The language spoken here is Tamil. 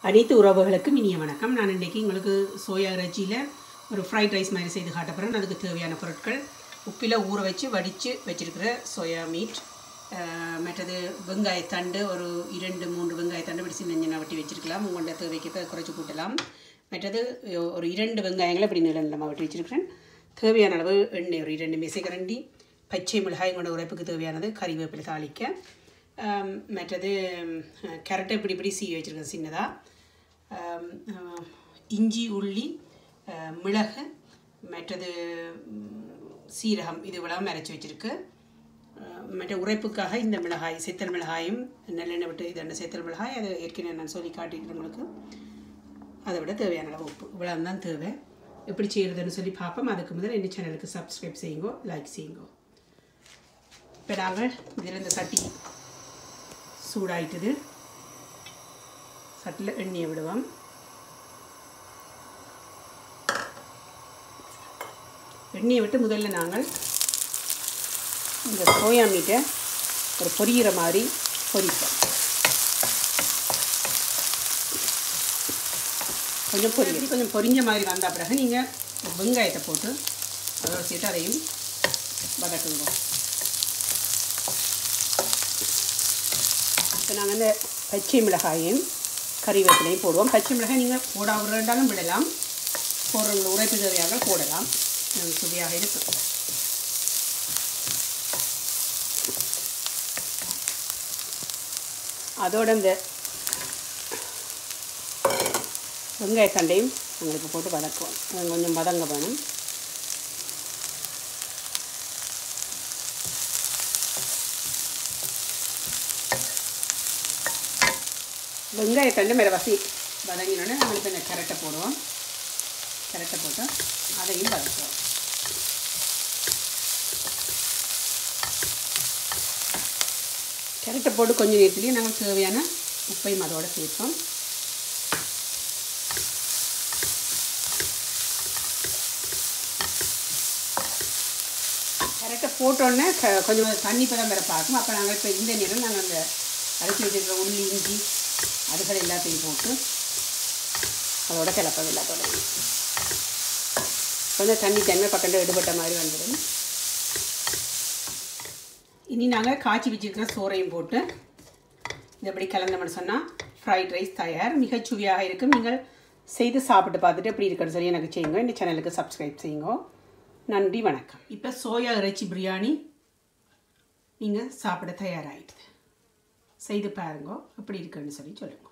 அனைத்து உறவுகளுக்கும் இனிய வணக்கம் நான் இன்றைக்கி உங்களுக்கு சோயா இறைச்சியில் ஒரு ஃப்ரைட் ரைஸ் மாதிரி செய்து காட்ட போகிறேன் அதுக்கு தேவையான பொருட்கள் உப்பில் ஊற வச்சு வடித்து வச்சுருக்கிற சோயா மீட் அஹ், மற்றது வெங்காயத்தண்டு ஒரு இரண்டு மூன்று வெங்காயத்தண்டு இப்படி சின்ன சின்ன வெட்டி வச்சுருக்கலாம் உங்களோட தேவைக்கு குறைச்சி கூட்டலாம் மற்றது அஹ், ஒரு இரண்டு வெங்காயங்களை இப்படி நீள நிலமாக வெட்டி வச்சுருக்கிறேன் தேவையான அளவு எண்ணெய் ஒரு இரண்டு மேசைக்கரண்டி பச்சை மிளகாய் உங்களோட உரைப்புக்கு தேவையானது கறிவேப்பிலை தாளிக்க ஆம், மற்றது ம், கேரட்டை இப்படி இப்படி சீவி வச்சுருக்கேன் சின்னதாக இஞ்சி உள்ளி ஆ, மிளகு மற்றது ம், சீரகம் இது இவ்வளவு அரைச்சி வச்சுருக்கு மற்ற உரைப்புக்காக இந்த மிளகாய் செத்தல் மிளகாயும் நல்லெண்ணெய் விட்டு இது செத்தல் மிளகாய் அது ஏற்கனவே நான் சொல்லி காட்டியிருக்கேன் உங்களுக்கு அதை விட தேவையான அளவு உப்பு இவ்வளோ தான் தேவை எப்படி செய்கிறதுன்னு சொல்லி பார்ப்போம் அதுக்கு முதல்ல என்ன சேனலுக்கு சப்ஸ்கிரைப் செய்யுங்கோ லைக் செய்யுங்கோ இப்போ நாங்கள் இதில் இந்த சட்டி சூடாயிட்டுது சட்டில் எண்ணெயை விடுவோம் எண்ணெயை விட்டு முதல்ல நாங்கள் இந்த சோயா மீட்டை ஒரு பொரியிற மாதிரி பொரிப்போம் கொஞ்சம் பொரி கொஞ்சம் பொரிஞ்ச மாதிரி வந்த பிறகு நீங்கள் வெங்காயத்தை போட்டு அதோட சேர்த்து அதையும் வதக்குங்க இப்போ நாங்கள் இந்த பச்சை மிளகாயும் கறிவேப்பிலையும் போடுவோம் பச்சை மிளகாய் நீங்கள் போட விடாலும் விடலாம் போடுற உரைப்பு தேவையாக போடலாம் அது சுவையாக இருக்கும் அதோட இந்த வெங்காய தண்டையும் உங்களுக்கு போட்டு வதக்குவோம் அது கொஞ்சம் வதங்க வேணும் வெங்காயத்தண்டு மேலே வசி வதங்கினோடனே நம்மளுக்கு இந்த கரெக்டை போடுவோம் கரெக்டை போட்டு அதையும் வதக்குவோம் கரெக்டை போட்டு கொஞ்சம் நேரத்துலேயே நாங்கள் தேவையான உப்பையும் அதோட சேர்ப்போம் கரெக்டாக போட்டோன்னே க கொஞ்சம் தண்ணி பதம் வர பார்க்கும் அப்போ நாங்கள் இப்போ இந்த நேரம் நாங்கள் அந்த அரைச்சி வச்சிருக்கிற உள்ளி இஞ்சி அதுகள் எல்லாத்தையும் போட்டு அதோட கிளப்ப எல்லாத்தோட கொஞ்சம் தண்ணி தன்மை பக்கம் எடுபட்ட மாதிரி வந்துடும் இனி நாங்கள் காய்ச்சி வச்சிருக்கிற சோறையும் போட்டு இது எப்படி கலந்தோம்னு சொன்னால் ஃப்ரைட் ரைஸ் தயார் மிகச் சுவையாக இருக்கும் நீங்கள் செய்து சாப்பிட்டு பார்த்துட்டு எப்படி இருக்குன்னு சொல்லி எனக்கு செய்யுங்க இந்த சேனலுக்கு சப்ஸ்கிரைப் செய்யுங்க நன்றி வணக்கம் இப்போ சோயா இறைச்சி பிரியாணி நீங்கள் சாப்பிட தயாராகிடுது செய்து பாருங்க எப்படி இருக்குன்னு சொல்லி சொல்லுங்க